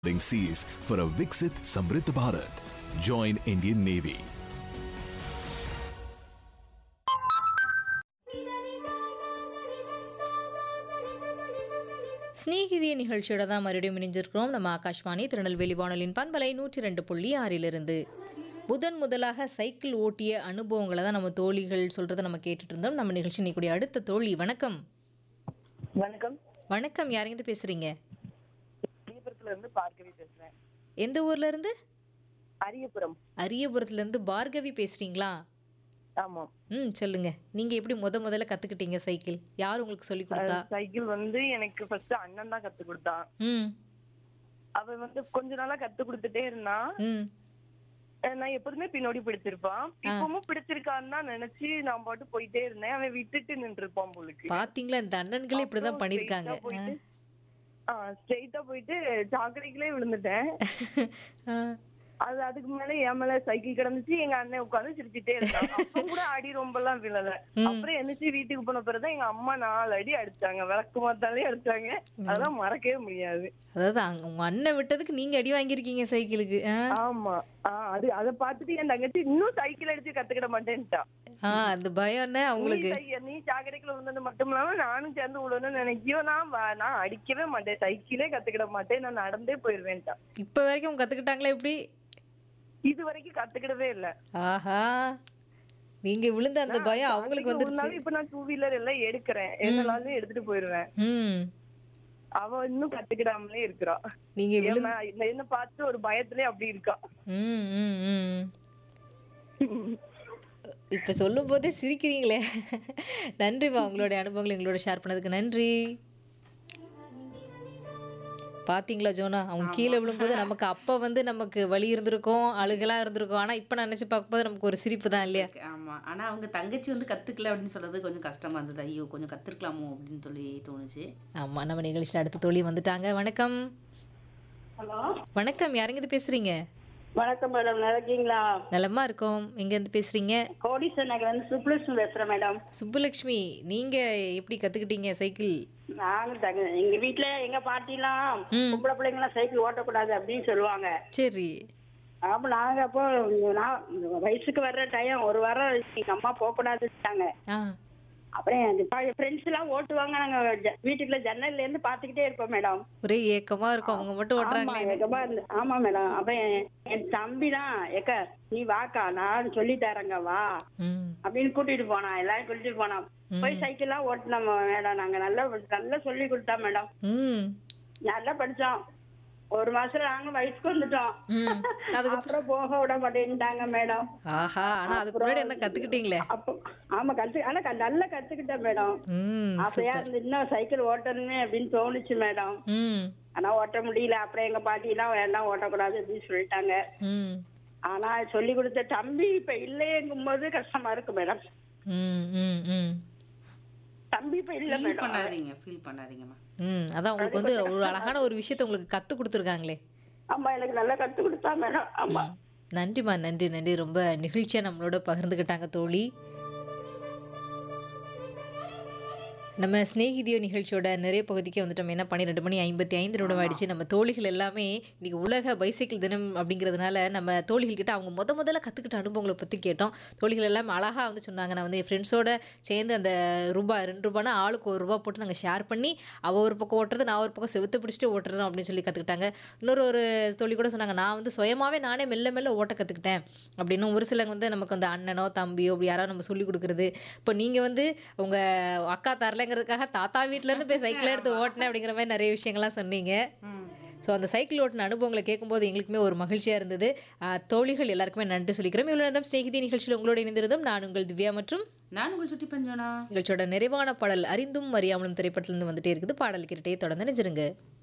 seas for a Viksit Samriddh Bharat. Join Indian Navy. ஸ்நேகிதிய நிகழ்ச்சியோட தான் மறுபடியும் இணைஞ்சிருக்கிறோம் நம்ம ஆகாஷ்வாணி திருநெல்வேலி வானொலியின் பண்பலை நூற்றி ரெண்டு புள்ளி ஆறிலிருந்து முதன் முதலாக சைக்கிள் ஓட்டிய அனுபவங்களை தான் நம்ம தோழிகள் சொல்றதை நம்ம கேட்டுட்டு இருந்தோம் நம்ம நிகழ்ச்சி நிற்கக்கூடிய அடுத்த தோழி வணக்கம் வணக்கம் வணக்கம் யாருங்கிட்ட பேசுறீங்க விழுப்புரத்துல இருந்து பார்கவி பேசுறேன் எந்த ஊர்ல இருந்து அரியபுரம் அரியபுரத்துல இருந்து பார்கவி பேசுறீங்களா ஆமா ம் சொல்லுங்க நீங்க எப்படி முத முதல்ல கத்துக்கிட்டீங்க சைக்கிள் யார் உங்களுக்கு சொல்லி கொடுத்தா சைக்கிள் வந்து எனக்கு ஃபர்ஸ்ட் அண்ணன் தான் கத்து கொடுத்தான் ம் அவன் வந்து கொஞ்ச நாளா கத்து கொடுத்துட்டே இருந்தான் ம் அஹ் நான் எப்போதுமே பின்னாடி பிடிச்சிருப்பான் இப்பவும் பிடிச்சிருக்கான்னு தான் நினைச்சு நான் பாட்டு போயிட்டே இருந்தேன் அவன் விட்டுட்டு நின்று இருப்பான் போலுக்கு பாத்தீங்களா இந்த அண்ணன்களே இப்படிதான் பண்ணிருக்காங்க ஸ்ட்ரெயிட்டா போயிட்டு சாக்கடைக்குள்ளே விழுந்துட்டேன் ஆ. அது அதுக்கு மேல என் மேல சைக்கிள் கிடந்துச்சு எங்க அண்ணன் உட்கார்ந்து சிரிச்சுட்டே இருந்தான் அப்ப கூட அடி ரொம்ப எல்லாம் விழல அப்புறம் என்னச்சு வீட்டுக்கு போன பிறகுதான் எங்க அம்மா நாலு அடி அடிச்சாங்க விளக்கு மாத்தாலே அடிச்சாங்க அதெல்லாம் மறக்கவே முடியாது அதாவது அங்க உங்க அண்ணன் விட்டதுக்கு நீங்க அடி வாங்கியிருக்கீங்க சைக்கிளுக்கு ஆ? ஆமா ஆஹ் அது அத பாத்துட்டு என் தங்கச்சி இன்னும் சைக்கிள் அடிச்சு கத்துக்கிட மாட்டேன்ட்டா ஆ அந்த பயம் என்ன நீ அவங்களுக்கு சை- நீ சாக்கடைக்குள்ள விழுந்தது மட்டும் இல்லாம நானும் சேர்ந்து விழணும்னு நினைக்கியோ நான் வ- நான் அடிக்கவே மாட்டேன் சைக்கிளே கத்துக்கிட மாட்டேன் நான் நடந்தே போயிருவேன்ட்டா இப்ப வரைக்கும் அவங்க கத்துக்கிட்டாங்களா எப்படி இது வரைக்கும் கத்துக்கிடவே இல்ல ஆஹா நீங்க விழுந்த அந்த பயம் அவங்களுக்கு ஒரு வந்துருச்சு நாள் இப்ப நான் டூ வீலர் எல்லாம் எடுக்கிறேன் என்னாலும் எடுத்துட்டு போயிருவேன் ம் அவ இன்னும் கத்துக்கிடாமலே இருக்கிறா நீங்க விழு என்ன என்ன- என்ன பார்த்து ஒரு பயத்திலே அப்படி இருக்கா ம் ம் ம் இப்ப சொல்லும் போதே சிரிக்கிறீங்களே நன்றிப்பா உங்களுடைய அனுபவங்களை எங்களோட ஷேர் பண்ணதுக்கு நன்றி பாத்தீங்களா ஜோனா அவங்க கீழே விழும்போது நமக்கு அப்ப வந்து நமக்கு வலி இருந்திருக்கும் அழுகலா இருந்திருக்கும் ஆனா இப்ப நினைச்சு பார்க்கும்போது நமக்கு ஒரு சிரிப்பு தான் இல்லையா ஆமா ஆனா அவங்க தங்கச்சி வந்து கத்துக்கல அப்படின்னு சொல்றது கொஞ்சம் கஷ்டமா இருந்தது ஐயோ கொஞ்சம் கத்துருக்கலாமோ அப்படின்னு சொல்லி தோணுச்சு ஆமா நம்ம நிகழ்ச்சியில் அடுத்த தோழி வந்துட்டாங்க வணக்கம் ஹலோ வணக்கம் யாருங்க இது பேசுறீங்க வணக்கம் மேடம் நல்லா இருக்கீங்களா நலமா இருக்கோம் எங்க இருந்து பேசுறீங்க கோடீஸ்வரன் நகர் வந்து சுப்லட்சுமி பேசுறேன் மேடம் சுப்புலட்சுமி நீங்க எப்படி கத்துக்கிட்டீங்க சைக்கிள் நாங்க தங்க எங்க வீட்ல எங்க பாட்டிலாம் ம். பொம்பளை பிள்ளைங்க எல்லாம் சைக்கிள் ஓட்டக்கூடாது அப்படின்னு சொல்லுவாங்க சரி அப்ப நாங்க அப்போ நான் வயசுக்கு வர்ற டைம் ஒரு வாரம் எங்க அம்மா போக கூடாதுட்டாங்க ஆ அப்புறம் ஃப்ரெண்ட்ஸ் எல்லாம் ஓட்டுவாங்க நாங்க ஜ- வீட்டுக்குள்ள ஜன்னல்ல இருந்து பாத்துக்கிட்டே இருப்போம் மேடம் ஒரே ஏக்கமா இருக்கும் அவங்க மட்டும் ஆமா ஓட்டுறாங்களே ஏக்கமா இருந்து- ஆமா மேடம் அப்ப என் என் தம்பி தான் ஏக்க நீ வாக்கா நான் சொல்லி தரேங்க வா ம் அப்படின்னு கூட்டிட்டு போனான் எல்லாரும் கூட்டிட்டு போனான் போய் சைக்கிள் எல்லாம் ஓட்டினோம் மேடம் நாங்க நல்லா நல்லா சொல்லி கொடுத்தா மேடம் ம் நல்லா படிச்சோம் ஒரு மாசத்துல நாங்க வயசுக்கு வந்துட்டோம் ம் அதுக்கு அப்புறம் போக விட மாட்டேன்ட்டாங்க மேடம் ஆஹா ஆனா அதுக்கு முன்னாடி என்ன கத்துக்கிட்டீங்களே அப்போ ஆமா கத்து ஆனா க- நல்லா கத்துக்கிட்டேன் மேடம் ம் அப்பயா இருந்து இன்னும் சைக்கிள் ஓட்டணுமே அப்படின்னு தோணுச்சு மேடம் ம் ஆனா ஓட்ட முடியல அப்புறம் எங்க பாட்டி எல்லாம் வேண்டாம் ஓட்டக்கூடாது அப்படின்னு சொல்லிட்டாங்க ம் ஆனா சொல்லி கொடுத்த தம்பி இப்ப இல்லையேங்கும் போது கஷ்டமா இருக்கு மேடம் ம் ம் ம் தம்பி இப்ப இல்ல ஃபீல் மேடம் பண்ணாதீங்க ஃபீல் பண்ணாதீங்கம்மா ம் அதான் உங்களுக்கு வந்து ஒரு அழகான ஒரு விஷயத்தை உங்களுக்கு கத்து கொடுத்துருக்காங்களே ஆமா எனக்கு நல்லா கத்து கொடுத்தா மேடம் ஆமா நன்றிம்மா நன்றி நன்றி ரொம்ப நிகழ்ச்சியாக நம்மளோட பகிர்ந்துக்கிட்டாங்க தோழி நம்ம ஸ்நேகிதியோ நிகழ்ச்சியோட நிறைய பகுதிக்கு வந்துட்டோம் என்ன பன்னிரெண்டு மணி ஐம்பத்தி ஐந்து நிமிடம் ஆயிடுச்சு நம்ம தோழிகள் எல்லாமே இன்னைக்கு உலக பைசைக்கிள் தினம் அப்படிங்கிறதுனால நம்ம தோழிகள் கிட்ட அவங்க முத முதல்ல கற்றுக்கிட்ட அனுபவங்களை பற்றி கேட்டோம் தோழிகள் எல்லாமே அழகாக வந்து சொன்னாங்க நான் வந்து என் ஃப்ரெண்ட்ஸோட சேர்ந்து அந்த ரூபாய் ரெண்டு ரூபானா ஆளுக்கு ஒரு ரூபா போட்டு நாங்கள் ஷேர் பண்ணி அவள் ஒரு பக்கம் ஓட்டுறது நான் ஒரு பக்கம் செவுத்து பிடிச்சிட்டு ஓட்டுறோம் அப்படின்னு சொல்லி கற்றுக்கிட்டாங்க இன்னொரு ஒரு தோழி கூட சொன்னாங்க நான் வந்து சுயமாவே நானே மெல்ல மெல்ல ஓட்ட கற்றுக்கிட்டேன் அப்படின்னு ஒரு சிலங்க வந்து நமக்கு வந்து அண்ணனோ தம்பியோ அப்படி யாரோ நம்ம சொல்லி கொடுக்குறது இப்போ நீங்கள் வந்து உங்கள் அக்கா தரலைங்கிறதுக்காக தாத்தா வீட்டிலேருந்து போய் சைக்கிள் எடுத்து ஓட்டினேன் அப்படிங்கிற மாதிரி நிறைய விஷயங்கள்லாம் சொன்னீங்க ஸோ அந்த சைக்கிள் ஓட்டின அனுபவங்களை கேட்கும்போது எங்களுக்குமே ஒரு மகிழ்ச்சியாக இருந்தது ஆஹ் தோழிகள் எல்லாருக்குமே நன்றி சொல்லிக்கிறோம் இவ்வளோ நேரம் ஸ்நேகிதி நிகழ்ச்சியில் உங்களோட இணைந்திருந்தோம் நான் உங்கள் திவ்யா மற்றும் நான் உங்கள் சுட்டி பஞ்சோனா நிகழ்ச்சியோட நிறைவான பாடல் அறிந்தும் அறியாமலும் திரைப்படத்திலிருந்து வந்துட்டே இருக்குது பாடல் கேட்டுட்டே தொடர்ந்து நினைச்சிருங்க